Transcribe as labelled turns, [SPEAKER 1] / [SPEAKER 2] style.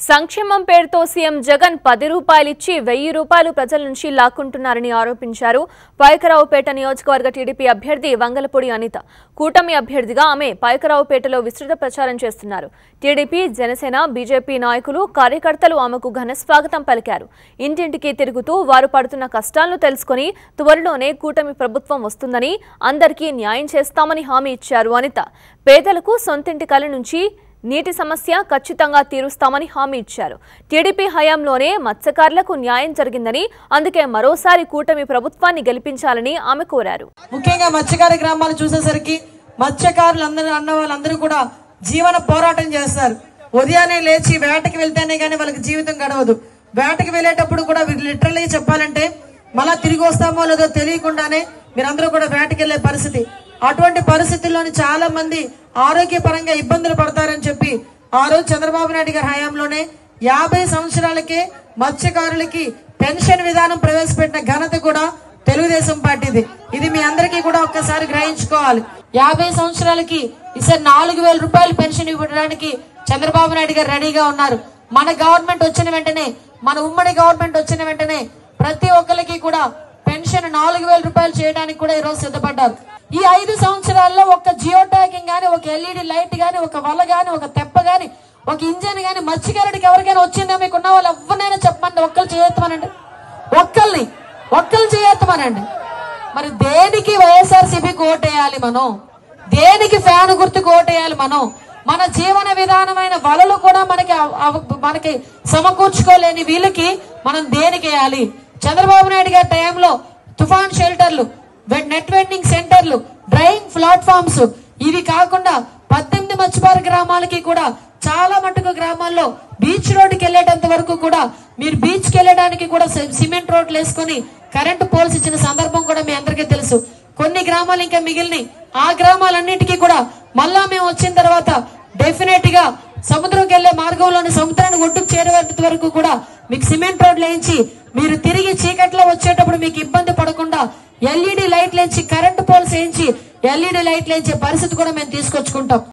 [SPEAKER 1] సంక్షేమం పేరుతో సీఎం జగన్ పది రూపాయలిచ్చి వెయ్యి రూపాయలు ప్రజల నుంచి లాక్కుంటున్నారని ఆరోపించారు పాయకరావుపేట నియోజకవర్గ టీడీపీ అభ్యర్థి వంగలపూడి అనిత కూటమి అభ్యర్థిగా ఆమె పాయకరావుపేటలో విస్తృత ప్రచారం చేస్తున్నారు టీడీపీ జనసేన బీజేపీ నాయకులు కార్యకర్తలు ఆమెకు ఘన స్వాగతం పలికారు ఇంటింటికి తిరుగుతూ వారు పడుతున్న కష్టాలను తెలుసుకుని త్వరలోనే కూటమి ప్రభుత్వం వస్తుందని అందరికీ న్యాయం చేస్తామని హామీ ఇచ్చారు అనిత పేదలకు సొంతింటి కల నుంచి నీటి సమస్య ఖచ్చితంగా తీరుస్తామని హామీ ఇచ్చారు టీడీపీ హయాంలోనే మత్స్యకారులకు న్యాయం జరిగిందని అందుకే మరోసారి కూటమి ప్రభుత్వాన్ని గెలిపించాలని ఆమె కోరారు
[SPEAKER 2] ముఖ్యంగా మత్స్యకార గ్రామాలు చూసేసరికి మత్స్యకారులు అందరూ అన్న వాళ్ళందరూ కూడా జీవన పోరాటం చేస్తారు ఉదయాన్నే లేచి వేటకి వెళ్తేనే కానీ వాళ్ళకి జీవితం గడవదు వేటకి వెళ్ళేటప్పుడు కూడా లిటరల్లీ చెప్పాలంటే మళ్ళా తిరిగి వస్తామో లేదో తెలియకుండానే మీరందరూ కూడా వేటకి వెళ్ళే పరిస్థితి అటువంటి పరిస్థితుల్లోని చాలా మంది ఆరోగ్యపరంగా ఇబ్బందులు పడతారని చెప్పి ఆ రోజు చంద్రబాబు నాయుడు గారి హయాంలోనే యాభై సంవత్సరాలకే మత్స్యకారులకి పెన్షన్ విధానం ప్రవేశపెట్టిన ఘనత కూడా తెలుగుదేశం పార్టీది ఇది మీ అందరికీ కూడా ఒక్కసారి గ్రహించుకోవాలి యాభై సంవత్సరాలకి ఈసారి నాలుగు వేల రూపాయలు పెన్షన్ ఇవ్వడానికి చంద్రబాబు నాయుడు గారు రెడీగా ఉన్నారు మన గవర్నమెంట్ వచ్చిన వెంటనే మన ఉమ్మడి గవర్నమెంట్ వచ్చిన వెంటనే ప్రతి ఒక్కరికి కూడా పెన్షన్ నాలుగు వేల రూపాయలు చేయడానికి కూడా ఈరోజు సిద్ధపడ్డారు ఈ ఐదు సంవత్సరాల్లో ఒక జియో ట్యాగింగ్ గానీ ఒక ఎల్ఈడి లైట్ గానీ ఒక వల గానీ ఒక తెప్ప గానీ ఒక ఇంజన్ గానీ మత్స్యకారుడికి ఎవరికైనా వచ్చిందో మీకు ఉన్న వాళ్ళు ఎవరినైనా చెప్పండి ఒక్కరు చేయొత్తమనండి ఒక్కల్ని ఒక్కరు చేయొత్తమనండి మరి దేనికి వైఎస్ఆర్సీపీకి ఓటేయాలి మనం దేనికి ఫ్యాన్ గుర్తుకు ఓటేయాలి మనం మన జీవన విధానమైన వలలు కూడా మనకి అవ- అవ- మనకి సమకూర్చుకోలేని వీళ్ళకి మనం దేనికి వేయాలి చంద్రబాబు నాయుడు గారి టైంలో తుఫాన్ షెల్టర్లు వె- నెట్ వెండింగ్ సెంటర్లు డ్రైయింగ్ ప్లాట్ఫామ్స్ ఇవి కాకుండా పద్దెనిమిది మత్స్యపార గ్రామాలకి కూడా చాలా మటుకు గ్రామాల్లో బీచ్ రోడ్డుకి వెళ్ళేటంత వరకు కూడా మీరు బీచ్ కి వెళ్ళడానికి కూడా సి- సిమెంట్ రోడ్లు వేసుకొని కరెంటు పోల్స్ ఇచ్చిన సందర్భం కూడా మీ అందరికీ తెలుసు కొన్ని గ్రామాలు ఇంకా మిగిలిన ఆ గ్రామాలన్నిటికీ కూడా మళ్ళా మేము వచ్చిన తర్వాత డెఫినెట్ గా సముద్రంకి వెళ్లే మార్గంలోని సముద్రాన్ని ఒడ్డుకు చేరేంత వరకు కూడా మీకు సిమెంట్ రోడ్లు వేయించి మీరు తిరిగి చీకట్లో వచ్చేటప్పుడు మీకు ఇబ్బంది పడకుండా ఎల్ఈడి లైట్లు వేయించి కరెంటు పోల్స్ వేయించి ఎల్ఈడి లైట్లు వేయించే పరిస్థితి కూడా మేము తీసుకొచ్చుకుంటాం